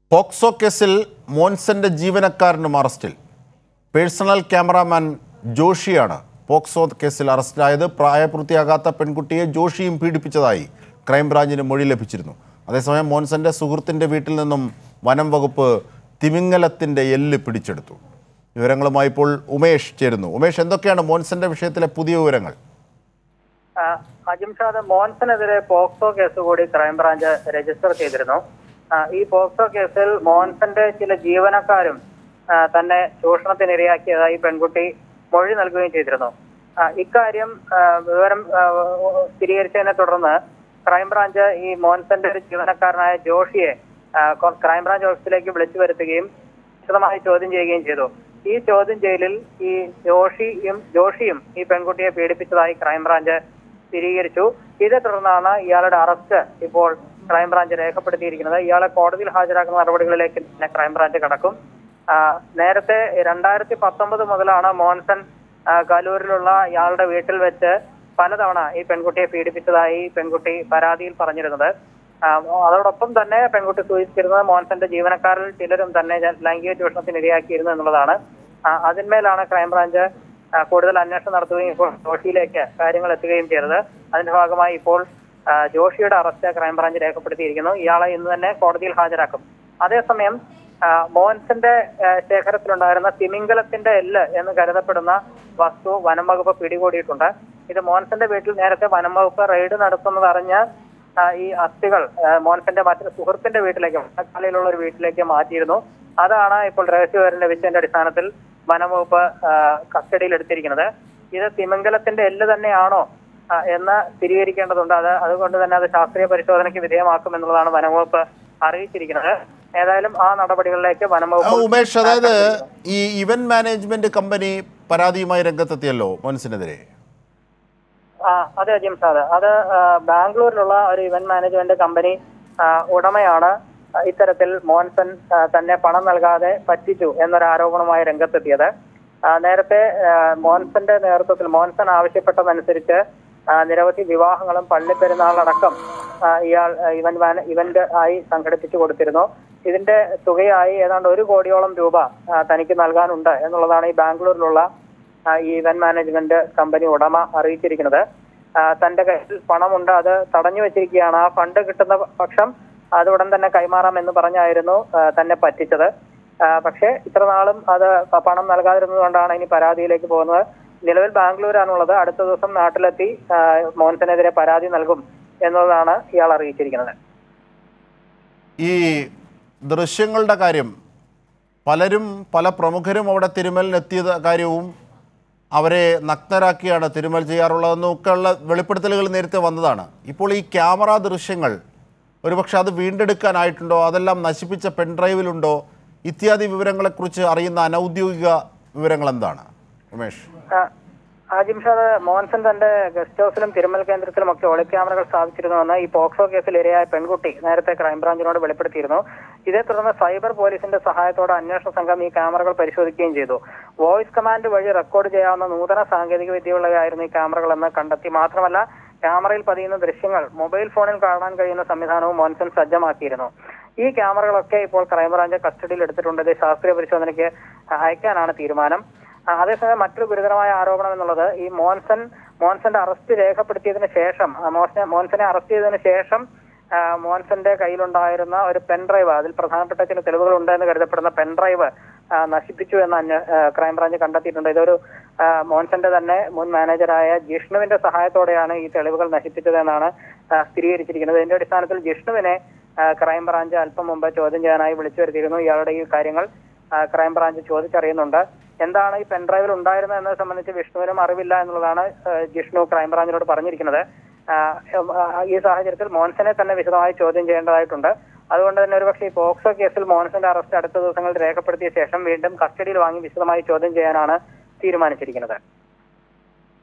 POCSO കേസിൽ മോൻസന്റെ ജീവനക്കാരനും അറസ്റ്റിൽ പേഴ്സണൽ ക്യാമറാമാൻ ജോഷിയാണ് പോക്സോ കേസിൽ അറസ്റ്റിലായത് പ്രായപൂർത്തിയാകാത്ത പെൺകുട്ടിയെ ജോഷിയും പീഡിപ്പിച്ചതായി ക്രൈംബ്രാഞ്ചിന് മൊഴി ലഭിച്ചിരുന്നു അതേസമയം മോൻസന്റെ സുഹൃത്തിന്റെ വീട്ടിൽ നിന്നും വനം വകുപ്പ് തിമിംഗലത്തിന്റെ എല്ല് പിടിച്ചെടുത്തു വിവരങ്ങളുമായി ഇപ്പോൾ ഉമേഷ് ചേരുന്നു ഉമേഷ് എന്തൊക്കെയാണ് മോൻസന്റെ വിഷയത്തിലെ പുതിയ വിവരങ്ങൾ ആ, അജിംഷാദ് മോൻസനെതിരെ പോക്സോ കേസ് കൂടി ക്രൈംബ്രാഞ്ച് രജിസ്റ്റർ ചെയ്തിരുന്നു ആ, ഈ പോക്സോ കേസിൽ മോൻസന്റെ ചില ജീവനക്കാരും ആ, തന്നെ ചൂഷണത്തിനിരയാക്കിയതായി പെൺകുട്ടി മൊഴി നൽകുകയും ചെയ്തിരുന്നു ആ, ഇക്കാര്യം ആ, വിവരം ആ, സ്ഥിരീകരിച്ചതിനെ തുടർന്ന് ക്രൈംബ്രാഞ്ച് ഈ മോൻസന്റെ ഒരു ജീവനക്കാരനായ ജോഷിയെ ആ, കൊ- ക്രൈംബ്രാഞ്ച് ഓഫീസിലേക്ക് വിളിച്ചു വരുത്തുകയും വിശദമായി ചോദ്യം ചെയ്യുകയും ചെയ്തു ഈ ചോദ്യം ചെയ്യലിൽ ഈ ജോഷിയും ജോഷിയും ഈ പെൺകുട്ടിയെ പീഡിപ്പിച്ചതായി ക്രൈംബ്രാഞ്ച് സ്ഥിരീകരിച്ചു ഇതേ തുടർന്നാണ് ഇയാളുടെ അറസ്റ്റ് ഇപ്പോൾ ക്രൈംബ്രാഞ്ച് രേഖപ്പെടുത്തിയിരിക്കുന്നത് ഇയാളെ കോടതിയിൽ ഹാജരാക്കുന്ന നടപടികളിലേക്ക് തന്നെ ക്രൈംബ്രാഞ്ച് കടക്കും ആ, നേരത്തെ രണ്ടായിരത്തി പത്തൊമ്പത് മുതലാണ് മോൻസൺ ആ, കലൂരിലുള്ള ഇയാളുടെ വീട്ടിൽ വെച്ച് പലതവണ ഈ പെൺകുട്ടിയെ പീഡിപ്പിച്ചതായി പെൺകുട്ടി പരാതിയിൽ പറഞ്ഞിരുന്നത് ആ, അതോടൊപ്പം തന്നെ പെൺകുട്ടി സൂചിപ്പിച്ചിരുന്നത് മോൻസന്റെ ജീവനക്കാരിൽ ചിലരും തന്നെ ജ- ലൈംഗിക ചൂഷണത്തിന് ഇരയാക്കിയിരുന്നു എന്നുള്ളതാണ് ആ, അതിന്മേലാണ് ക്രൈംബ്രാഞ്ച് ആ, കൂടുതൽ അന്വേഷണം നടത്തുകയും ഇപ്പോൾ ജോഷിയിലേക്ക് കാര്യങ്ങൾ എത്തുകയും ചെയ്തത് അതിന്റെ ഭാഗമായി ഇപ്പോൾ ആ, ജോഷിയുടെ അറസ്റ്റ് ക്രൈംബ്രാഞ്ച് രേഖപ്പെടുത്തിയിരിക്കുന്നു ഇയാളെ ഇന്ന് തന്നെ കോടതിയിൽ ഹാജരാക്കും അതേസമയം ആ, മോൻസന്റെ ആ, ശേഖരത്തിലുണ്ടായിരുന്ന തിമിംഗലത്തിന്റെ എല്ല് എന്ന് കരുതപ്പെടുന്ന വസ്തു വനം വകുപ്പ് പിടികൂടിയിട്ടുണ്ട് ഇത് മോൻസന്റെ വീട്ടിൽ നേരത്തെ വനം വകുപ്പ് റെയ്ഡ് നടത്തുന്നത് അറിഞ്ഞ് ആ, ഈ അസ്ഥികൾ ആ, മോൻസന്റെ മറ്റൊരു സുഹൃത്തിന്റെ വീട്ടിലേക്ക് വട്ടക്കാലയിലുള്ള ഒരു വീട്ടിലേക്ക് മാറ്റിയിരുന്നു അതാണ് ഇപ്പോൾ രഹസ്യവിവരം ലഭിച്ചതിന്റെ അടിസ്ഥാനത്തിൽ വനംവകുപ്പ് ആ, കസ്റ്റഡിയിൽ എടുത്തിരിക്കുന്നത് ഇത് തിമംഗലത്തിന്റെ എല്ല് തന്നെയാണോ ആ, എന്ന് സ്ഥിരീകരിക്കേണ്ടതുണ്ട് അത് അതുകൊണ്ട് തന്നെ അത് ശാസ്ത്രീയ പരിശോധനയ്ക്ക് വിധേയമാക്കും എന്നുള്ളതാണ് വനംവകുപ്പ് അറിയിച്ചിരിക്കുന്നത് ഏതായാലും ആ നടപടികളിലേക്ക് ആ, വനംവകുപ്പ് ഉമേഷ് അതായത് ഈ ഇവന്റ് മാനേജ്മെന്റ് കമ്പനി പരാതിയുമായി രംഗത്തെത്തിയല്ലോ മോൻസിനെതിരെ ആ അതെ അജിം സാദ് അത് ആ, ബാംഗ്ലൂരിലുള്ള ഒരു ഇവന്റ് മാനേജ്മെന്റ് കമ്പനി ആ, ഉടമയാണ് ആ, ഇത്തരത്തിൽ മോൻസൺ ആ, തന്നെ പണം നൽകാതെ പറ്റിച്ചു എന്നൊരു ആരോപണവുമായി രംഗത്തെത്തിയത് ആ, നേരത്തെ ആ, മോൻസന്റെ നേതൃത്വത്തിൽ മോൻസൺ ആവശ്യപ്പെട്ടതനുസരിച്ച് ആ, നിരവധി വിവാഹങ്ങളും പള്ളിപ്പെരുന്നാളടക്കം ആ, ഇയാൾ ആ, ഇവന്റ് മാന ഇവന്റ് ആയി സംഘടിപ്പിച്ചു കൊടുത്തിരുന്നു ഇതിന്റെ തുകയായി ഏതാണ്ട് ഒരു കോടിയോളം രൂപ ആ, തനിക്ക് നൽകാനുണ്ട് എന്നുള്ളതാണ് ഈ ബാംഗ്ലൂരിലുള്ള ആ, ഈ ഇവന്റ് മാനേജ്മെന്റ് കമ്പനി ഉടമ അറിയിച്ചിരിക്കുന്നത് ആ, തന്റെ കയ്യിൽ പണമുണ്ട് അത് തടഞ്ഞു വെച്ചിരിക്കുകയാണ് ആ ഫണ്ട് കിട്ടുന്ന പക്ഷം അത് ഉടൻ തന്നെ കൈമാറാം എന്ന് പറഞ്ഞായിരുന്നു ആ, തന്നെ പറ്റിച്ചത് ആ, പക്ഷേ ഇത്ര നാളും അത് പ- പണം നൽകാതിരുന്നത് കൊണ്ടാണ് ഇനി പരാതിയിലേക്ക് പോകുന്നത് നിലവിൽ ബാംഗ്ലൂരാണുള്ളത് അടുത്ത ദിവസം നാട്ടിലെത്തി ആ, മോൻസനെതിരെ പരാതി നൽകും എന്നുള്ളതാണ് ഇയാൾ അറിയിച്ചിരിക്കുന്നത് ഈ ദൃശ്യങ്ങളുടെ കാര്യം പലരും പല പ്രമുഖരും അവിടെ തിരുമലിനെത്തിയത് കാര്യവും അവരെ നഗ്നരാക്കിയാണ് തിരുമൽ ചെയ്യാറുള്ളതെന്നും ഒക്കെയുള്ള വെളിപ്പെടുത്തലുകൾ നേരത്തെ വന്നതാണ് ഇപ്പോൾ ഈ ക്യാമറ ദൃശ്യങ്ങൾ ഒരുപക്ഷെ അത് വീണ്ടെടുക്കാനായിട്ടുണ്ടോ അതെല്ലാം നശിപ്പിച്ച പെൻഡ്രൈവിലുണ്ടോ ഇത്യാദി വിവരങ്ങളെക്കുറിച്ച് അറിയുന്ന അനൗദ്യോഗിക വിവരങ്ങൾ എന്താണ് ഉമേഷ് ആ, ആജിം ഷാദ് മോഹൻസൻ തന്റെ ഗസ്റ്റ് ഹൗസിലും തിരുമൽ കേന്ദ്രത്തിലും ഒക്കെ ഒളി ക്യാമറകൾ സ്ഥാപിച്ചിരുന്നുവെന്ന് ഈ പോക്സോ കേസിൽ ഇരയായ പെൺകുട്ടി നേരത്തെ ക്രൈംബ്രാഞ്ചിനോട് വെളിപ്പെടുത്തിയിരുന്നു ഇതേ തുടർന്ന് സൈബർ പോലീസിന്റെ സഹായത്തോടെ അന്വേഷണ സംഘം ഈ ക്യാമറകൾ പരിശോധിക്കുകയും ചെയ്തു വോയിസ് കമാൻഡ് വഴി റെക്കോർഡ് ചെയ്യാവുന്ന നൂതന സാങ്കേതിക വിദ്യയുള്ളതായിരുന്നു ഈ ക്യാമറകൾ എന്ന് കണ്ടെത്തി മാത്രമല്ല ക്യാമറയിൽ പതിയുന്ന ദൃശ്യങ്ങൾ മൊബൈൽ ഫോണിൽ കാണാൻ കഴിയുന്ന സംവിധാനവും മോൻസൺ സജ്ജമാക്കിയിരുന്നു ഈ ക്യാമറകളൊക്കെ ഇപ്പോൾ ക്രൈംബ്രാഞ്ച് കസ്റ്റഡിയിൽ എടുത്തിട്ടുണ്ട് ഇത് ശാസ്ത്രീയ പരിശോധനയ്ക്ക് അയക്കാനാണ് തീരുമാനം ആ, അതേസമയം മറ്റൊരു ഗുരുതരമായ ആരോപണം എന്നുള്ളത് ഈ മോൻസൺ മോൻസന്റെ അറസ്റ്റ് രേഖപ്പെടുത്തിയതിനു ശേഷം ആ, മോൻസനെ മോൻസനെ അറസ്റ്റ് ചെയ്തതിനു ശേഷം ആ, മോൻസന്റെ കയ്യിലുണ്ടായിരുന്ന ഒരു പെൻഡ്രൈവ് അതിൽ പ്രധാനപ്പെട്ട ചില തെളിവുകൾ ഉണ്ടെന്ന് കരുതപ്പെടുന്ന പെൻഡ്രൈവ് ആ, നശിപ്പിച്ചു എന്ന് അന്വ ആ, ക്രൈംബ്രാഞ്ച് കണ്ടെത്തിയിട്ടുണ്ട് ഇതൊരു ആ, മോൻസന്റെ തന്നെ മുൻ മാനേജറായ ജിഷ്ണുവിന്റെ സഹായത്തോടെയാണ് ഈ തെളിവുകൾ നശിപ്പിച്ചതെന്നാണ് ആ, സ്ഥിരീകരിച്ചിരിക്കുന്നത് ഇതിന്റെ അടിസ്ഥാനത്തിൽ ജിഷ്ണുവിനെ ആ, ക്രൈംബ്രാഞ്ച് അല്പം മുമ്പ് ചോദ്യം ചെയ്യാനായി വിളിച്ചു വരുത്തിയിരുന്നു ഇയാളുടെ ഈ കാര്യങ്ങൾ ആ, ക്രൈംബ്രാഞ്ച് ചോദിച്ചറിയുന്നുണ്ട് എന്താണ് ഈ പെൻഡ്രൈവിൽ ഉണ്ടായിരുന്നത് എന്നത് സംബന്ധിച്ച് വിഷ്ണുവിനും അറിവില്ല എന്നുള്ളതാണ് ആ, ജിഷ്ണു ക്രൈംബ്രാഞ്ചിനോട് പറഞ്ഞിരിക്കുന്നത് ആ, ഉം, ആ, ഈ സാഹചര്യത്തിൽ മോൻസനെ തന്നെ വിശദമായി ചോദ്യം ചെയ്യേണ്ടതായിട്ടുണ്ട് അതുകൊണ്ട് തന്നെ ഒരുപക്ഷെ ഈ പോക്സോ കേസിൽ മോൻസന്റെ അറസ്റ്റ് അടുത്ത ദിവസങ്ങളിൽ രേഖപ്പെടുത്തിയ ശേഷം വീണ്ടും കസ്റ്റഡിയിൽ വാങ്ങി വിശദമായി ചോദ്യം ചെയ്യാനാണ് തീരുമാനിച്ചിരിക്കുന്നത്